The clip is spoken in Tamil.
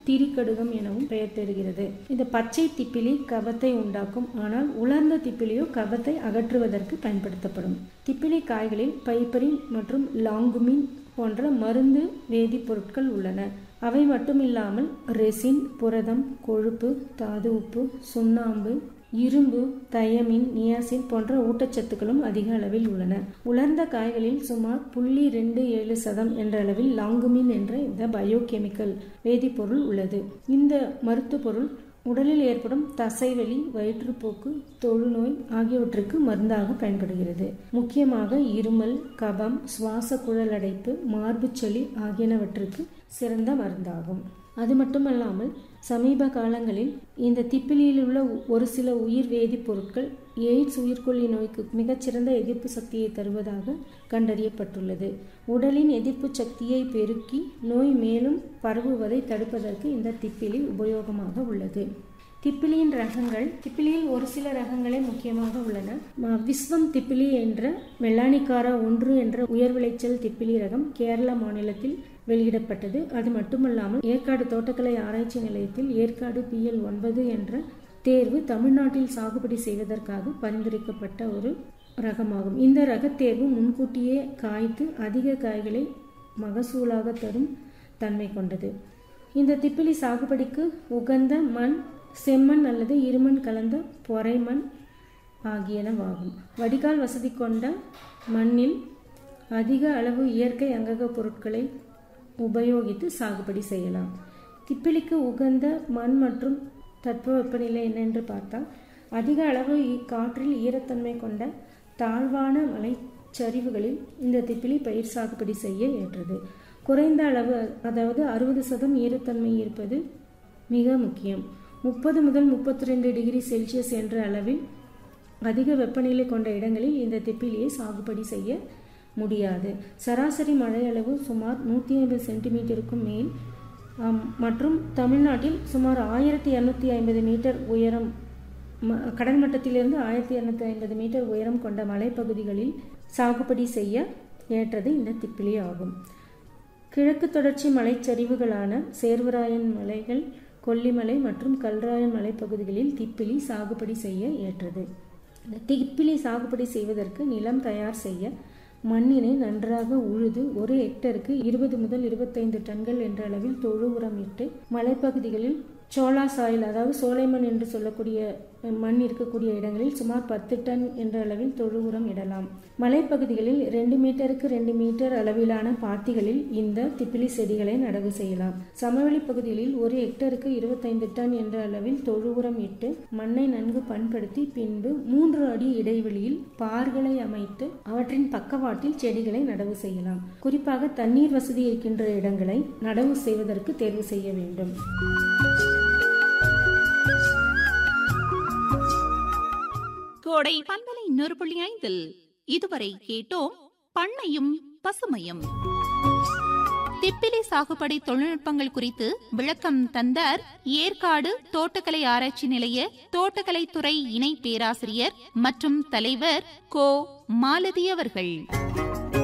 திரிகடுகம் எனவும் பெயர் பெறுகிறது இந்த பச்சை திப்பிலி கபத்தை உண்டாக்கும் ஆனால் உலர்ந்த திப்பிலியோ கபத்தை அகற்றுவதற்கு பயன்படுத்தப்படும் திப்பிலி காய்களில் பைப்பரின் மற்றும் லாங்குமின் போன்ற மருந்து வேதிப்பொருட்கள் உள்ளன அவை மட்டுமில்லாமல் ரெசின் புரதம் கொழுப்பு தாது உப்பு சுண்ணாம்பு இரும்பு தயமின் நியாசின் போன்ற ஊட்டச்சத்துக்களும் அதிக அளவில் உள்ளன உலர்ந்த காய்களில் சுமார் புள்ளி ரெண்டு ஏழு சதம் என்ற அளவில் லாங்குமின் என்ற இந்த பயோகெமிக்கல் வேதிப்பொருள் உள்ளது இந்த மருத்துவ பொருள் உடலில் ஏற்படும் தசைவலி வயிற்றுப்போக்கு தொழுநோய் ஆகியவற்றுக்கு மருந்தாக பயன்படுகிறது முக்கியமாக இருமல் கபம் சுவாச குழல் அடைப்பு மார்புச்சளி ஆகியனவற்றுக்கு சிறந்த மருந்தாகும் அது மட்டுமல்லாமல் சமீப காலங்களில் இந்த திப்பிலியில் உள்ள ஒரு சில உயிர் வேதிப்பொருட்கள் எய்ட்ஸ் உயிர்கொல்லி நோய்க்கு மிகச்சிறந்த எதிர்ப்பு சக்தியை தருவதாக கண்டறியப்பட்டுள்ளது உடலின் எதிர்ப்பு சக்தியை பெருக்கி நோய் மேலும் பரவுவதை தடுப்பதற்கு இந்த திப்பிலி உபயோகமாக உள்ளது திப்பிலியின் ரகங்கள் திப்பிலியில் ஒரு சில ரகங்களே முக்கியமாக உள்ளன ம- விஸ்வம் திப்பிலி என்ற மெல்லானிக்காரா ஒன்று என்ற உயர் விளைச்சல் திப்பிலி ரகம் கேரள மாநிலத்தில் வெளியிடப்பட்டது அது மட்டுமல்லாமல் ஏற்காடு தோட்டக்கலை ஆராய்ச்சி நிலையத்தில் ஏற்காடு பிஎல் ஒன்பது என்ற தேர்வு தமிழ்நாட்டில் சாகுபடி செய்வதற்காக பரிந்துரைக்கப்பட்ட ஒரு ரகமாகும் இந்த ரகத் தேர்வு முன்கூட்டியே காய்த்து அதிக காய்களை மகசூலாக தரும் தன்மை கொண்டது இந்த திப்பிலி சாகுபடிக்கு உகந்த மண் செம்மண் அல்லது இருமண் கலந்த பொறைமண் ஆகியனவாகும் வடிகால் வசதி கொண்ட மண்ணில் அதிக அளவு இயற்கை அங்கக பொருட்களை உபயோகித்து சாகுபடி செய்யலாம் திப்பிலிக்கு உகந்த மண் மற்றும் தட்பவெப்பநிலை என்னென்று பார்த்தால் அதிக அளவு இ- காற்றில் ஈரத்தன்மை கொண்ட தாழ்வான மலைச்சரிவுகளில் இந்த திப்பிலி பயிர் சாகுபடி செய்ய ஏற்றது குறைந்த அளவு அதாவது அறுபது சதம் ஈரத்தன்மை இருப்பது மிக முக்கியம் முப்பது முதல் முப்பத்தி ரெண்டு டிகிரி செல்சியஸ் என்ற அளவில் அதிக வெப்பநிலை கொண்ட இடங்களில் இந்த திப்பிலியை சாகுபடி செய்ய முடியாது சராசரி மழை அளவு சுமார் நூற்றி ஐம்பது சென்டிமீட்டருக்கும் மேல் ஆம், மற்றும் தமிழ்நாட்டில் சுமார் ஆயிரத்தி இரநூத்தி ஐம்பது மீட்டர் உயரம் ம- கடல் மட்டத்திலிருந்து ஆயிரத்தி இரநூத்தி ஐம்பது மீட்டர் உயரம் கொண்ட மலைப்பகுதிகளில் சாகுபடி செய்ய ஏற்றது இந்த திப்பிலி ஆகும் கிழக்கு தொடர்ச்சி மலைச்சரிவுகளான சேர்வராயன் மலைகள் கொல்லிமலை மற்றும் கல்ராயன் மலைப்பகுதிகளில் திப்பிலி சாகுபடி செய்ய ஏற்றது இந்த திப்பிலி சாகுபடி செய்வதற்கு நிலம் தயார் செய்ய மண்ணினை நன்றாக உழுது ஒரு ஹெக்டருக்கு இருபது முதல் இருபத்தைந்து டன்கள் என்ற அளவில் தொழு உரம் இட்டு மலைப்பகுதிகளில் சோளா சாயில் அதாவது சோலைமண் என்று சொல்லக்கூடிய மண் இருக்கக்கூடிய இடங்களில் சுமார் பத்து டன் என்ற அளவில் தொழு உரம் இடலாம் மலைப்பகுதிகளில் ரெண்டு மீட்டருக்கு ரெண்டு மீட்டர் அளவிலான பாத்திகளில் இந்த திப்பிலி செடிகளை நடவு செய்யலாம் சமவெளி பகுதிகளில் ஒரு ஹெக்டருக்கு இருபத்தைந்து டன் என்ற அளவில் தொழு உரம் இட்டு மண்ணை நன்கு பண்படுத்தி பின்பு மூன்று அடி இடைவெளியில் பார்களை அமைத்து அவற்றின் பக்கவாட்டில் செடிகளை நடவு செய்யலாம் குறிப்பாக தண்ணீர் வசதி இருக்கின்ற இடங்களை நடவு செய்வதற்கு தேர்வு செய்ய வேண்டும் கோடை பண்பலை நூறு புள்ளி ஐந்தில் இதுவரை கேட்டோம் பண்ணையும் பசுமையும் திப்பிலி சாகுபடி தொழில்நுட்பங்கள் குறித்து விளக்கம் தந்தார் ஏற்காடு தோட்டக்கலை ஆராய்ச்சி நிலைய தோட்டக்கலைத்துறை இணை பேராசிரியர் மற்றும் தலைவர் கோ மாலதி அவர்கள்